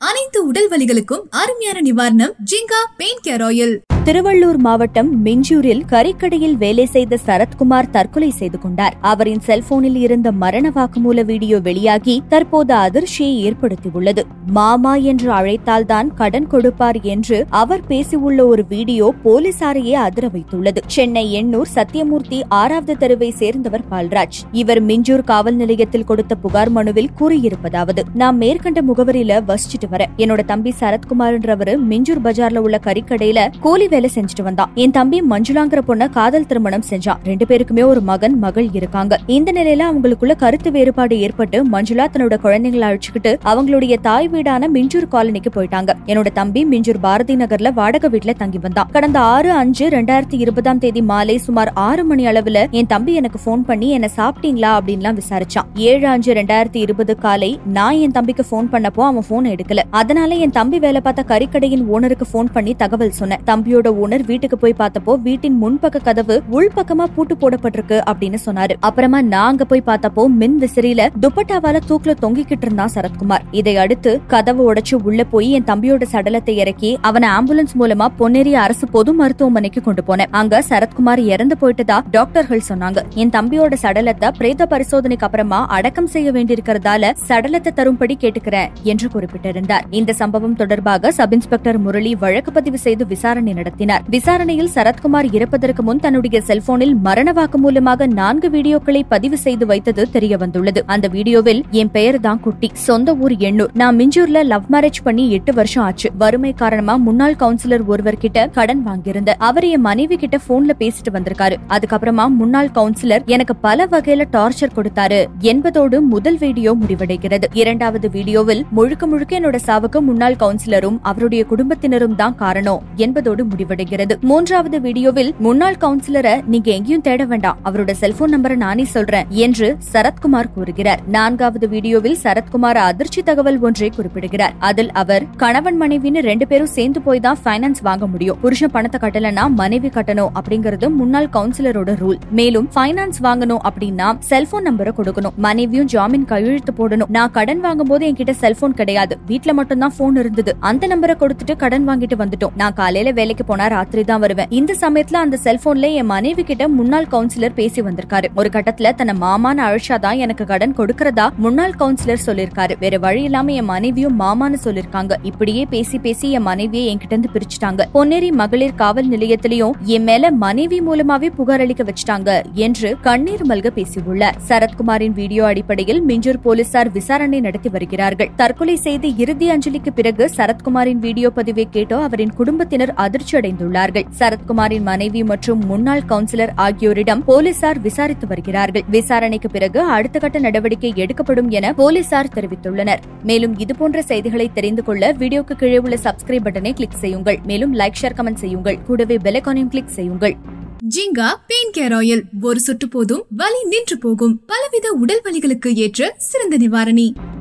அனைத்து உடல் வலிகளுக்கும் அருமையான நிவாரணம் ஜிங்கா பெயின் கேர் ஆயில் திருவள்ளூர் மாவட்டம் மிஞ்சூரில் கறிக்கடையில் வேலை செய்த சரத்குமார் தற்கொலை செய்து கொண்டார் அவரின் செல்போனில் இருந்த மரண வாக்குமூல வீடியோ வெளியாகி தற்போது அதிர்ச்சியை ஏற்படுத்தியுள்ளது மாமா என்று அழைத்தால்தான் கடன் கொடுப்பார் என்று அவர் பேசியுள்ள ஒரு வீடியோ போலீசாரையே அதிர வைத்துள்ளது சென்னை எண்ணூர் சத்தியமூர்த்தி ஆறாவது தெருவை சேர்ந்தவர் பால்ராஜ் இவர் மிஞ்சூர் காவல் நிலையத்தில் கொடுத்த புகார் மனுவில் கூறியிருப்பதாவது நான் மேற்கண்ட முகவரியில வசிச்சுட்டு வரேன் என்னோட தம்பி சரத்குமார்ன்றவரு மிஞ்சூர் பஜார்ல உள்ள கறிக்கடையில கூலி வேலை செஞ்சுட்டு வந்தான் என் தம்பி மஞ்சுளாங்கிற பொண்ண காதல் திருமணம் செஞ்சான் ரெண்டு பேருக்குமே ஒரு மகன் மகள் இருக்காங்க இந்த நிலையில அவங்களுக்குள்ள கருத்து வேறுபாடு ஏற்பட்டு மஞ்சுளா தன்னோட குழந்தைங்களை அழைச்சுக்கிட்டு அவங்களுடைய தாய் வீடான மிஞ்சூர் காலனிக்கு போயிட்டாங்க என்னோட தம்பி மிஞ்சூர் பாரதி நகர்ல வாடகை வீட்டுல தங்கி வந்தான் கடந்த ஆறு அஞ்சு ரெண்டாயிரத்தி இருபதாம் தேதி மாலை சுமார் ஆறு மணி அளவுல என் தம்பி எனக்கு போன் பண்ணி என்ன சாப்பிட்டீங்களா அப்படின்லாம் விசாரிச்சான் ஏழு அஞ்சு ரெண்டாயிரத்தி இருபது காலை நான் என் தம்பிக்கு போன் பண்ணப்போ அவன் போன் எடுக்கல அதனால என் தம்பி வேலை பார்த்த கறிக்கடையின் ஓனருக்கு போன் பண்ணி தகவல் சொன்னேன் தம்பியோட ஓனர் வீட்டுக்கு போய் பார்த்தப்போ வீட்டின் முன்பக்க கதவு உள்பக்கமா பூட்டு போடப்பட்டிருக்கு அப்படின்னு சொன்னாரு அப்புறமா நான் அங்க போய் பார்த்தப்போ மின் விசிறியில துப்பட்டாவால தூக்குல தொங்கிக்கிட்டு இருந்தான் சரத்குமார் இதை அடுத்து கதவு உடைச்சு உள்ள போய் என் தம்பியோட சடலத்தை இறக்கி அவனை ஆம்புலன்ஸ் மூலமா பொன்னேரி அரசு பொது மருத்துவமனைக்கு கொண்டு போனேன் அங்க சரத்குமார் இறந்து போயிட்டதா டாக்டர்கள் சொன்னாங்க என் தம்பியோட சடலத்தை பிரேத பரிசோதனைக்கு அப்புறமா அடக்கம் செய்ய வேண்டியிருக்கிறதால சடலத்தை தரும்படி கேட்டுக்கிறேன் என்று குறிப்பிட்டிருந்தார் இந்த சம்பவம் தொடர்பாக சப் இன்ஸ்பெக்டர் முரளி வழக்கு பதிவு செய்து விசாரணை நடத்தினார் விசாரணையில் சரத்குமார் இறப்பதற்கு முன் தன்னுடைய செல்போனில் மரண வாக்குமூலமாக நான்கு வீடியோக்களை பதிவு செய்து வைத்தது தெரிய வந்துள்ளது அந்த வீடியோவில் என் பெயர் தான் குட்டி சொந்த ஊர் எண்ணூர் நான் மிஞ்சூர்ல லவ் மேரேஜ் பண்ணி எட்டு வருஷம் ஆச்சு வறுமை காரணமா முன்னாள் கவுன்சிலர் ஒருவர் கிட்ட கடன் வாங்கியிருந்த அவர் என் மனைவி கிட்ட போன்ல பேசிட்டு வந்திருக்காரு அதுக்கப்புறமா முன்னாள் கவுன்சிலர் எனக்கு பல வகையில டார்ச்சர் கொடுத்தாரு என்பதோடு முதல் வீடியோ முடிவடைகிறது இரண்டாவது வீடியோவில் முழுக்க முழுக்க என்னோட சாவுக்கு முன்னாள் கவுன்சிலரும் அவருடைய குடும்பத்தினரும் தான் காரணம் என்பதோடு முடிவடைகிறது மூன்றாவது வீடியோவில் முன்னாள் கவுன்சிலரை நீங்க எங்கேயும் தேட வேண்டாம் அவரோட செல்போன் நம்பரை நானே சொல்றேன் என்று சரத்குமார் கூறுகிறார் நான்காவது வீடியோவில் சரத்குமார் அதிர்ச்சி தகவல் ஒன்றை குறிப்பிடுகிறார் அதில் அவர் கணவன் மனைவின்னு ரெண்டு பேரும் சேர்ந்து போய் தான் பைனான்ஸ் வாங்க முடியும் புருஷன் பணத்தை கட்டலனா மனைவி கட்டணும் அப்படிங்கறது முன்னாள் கவுன்சிலரோட ரூல் மேலும் பைனான்ஸ் வாங்கணும் அப்படின்னா செல்போன் நம்பரை கொடுக்கணும் மனைவியும் ஜாமீன் கையெழுத்து போடணும் நான் கடன் வாங்கும் போது என்கிட்ட செல்போன் கிடையாது வீட்ல மட்டும் தான் போன் இருந்தது அந்த நம்பரை கொடுத்துட்டு கடன் வாங்கிட்டு வந்துட்டோம் நான் காலையில வேலைக்கு போனா ராத்திரி தான் வருவேன் இந்த சமயத்துல அந்த செல்போன்ல என் மனைவி கிட்ட முன்னாள் கவுன்சிலர் பேசி வந்திருக்காரு ஒரு கட்டத்துல தன்னை மாமான்னு அழைச்சாதான் எனக்கு கடன் கொடுக்கறதா முன்னாள் கவுன்சிலர் சொல்லிருக்காரு வேற வழி இல்லாம என் மனைவியும் மாமான்னு சொல்லிருக்காங்க இப்படியே பேசி பேசி என் மனைவியை என்கிட்ட இருந்து பிரிச்சுட்டாங்க பொன்னேரி மகளிர் காவல் நிலையத்திலையும் என் மேல மனைவி மூலமாவே புகார் அளிக்க வச்சுட்டாங்க என்று கண்ணீர் மல்க பேசியுள்ளார் சரத்குமாரின் வீடியோ அடிப்படையில் மிஞ்சூர் போலீசார் விசாரணை நடத்தி வருகிறார்கள் தற்கொலை செய்து இறுதி அஞ்சலிக்கு பிறகு சரத்குமாரின் வீடியோ பதிவை கேட்டோ அவரின் குடும்பத்தினர் அதிர்ச்சி அடைந்துள்ளார்கள் சரத்குமாரின் மனைவி மற்றும் முன்னாள் கவுன்சிலர் ஆகியோரிடம் போலீசார் விசாரித்து வருகிறார்கள் விசாரணைக்கு பிறகு அடுத்த கட்ட நடவடிக்கை எடுக்கப்படும் என போலீசார் தெரிவித்துள்ளனர் மேலும் இதுபோன்ற செய்திகளை தெரிந்து கொள்ள வீடியோக்கு கீழே உள்ள சப்ஸ்கிரைப் பட்டனை கிளிக் செய்யுங்கள் மேலும் லைக் ஷேர் கமெண்ட் செய்யுங்கள் கூடவே பெலைக்கானையும் கிளிக் செய்யுங்கள் ஜிங்கா பெயின் கேர் ஆயில் ஒரு சொட்டு போதும் வலி நின்று போகும் பலவித உடல் வலிகளுக்கு ஏற்ற சிறந்த நிவாரணி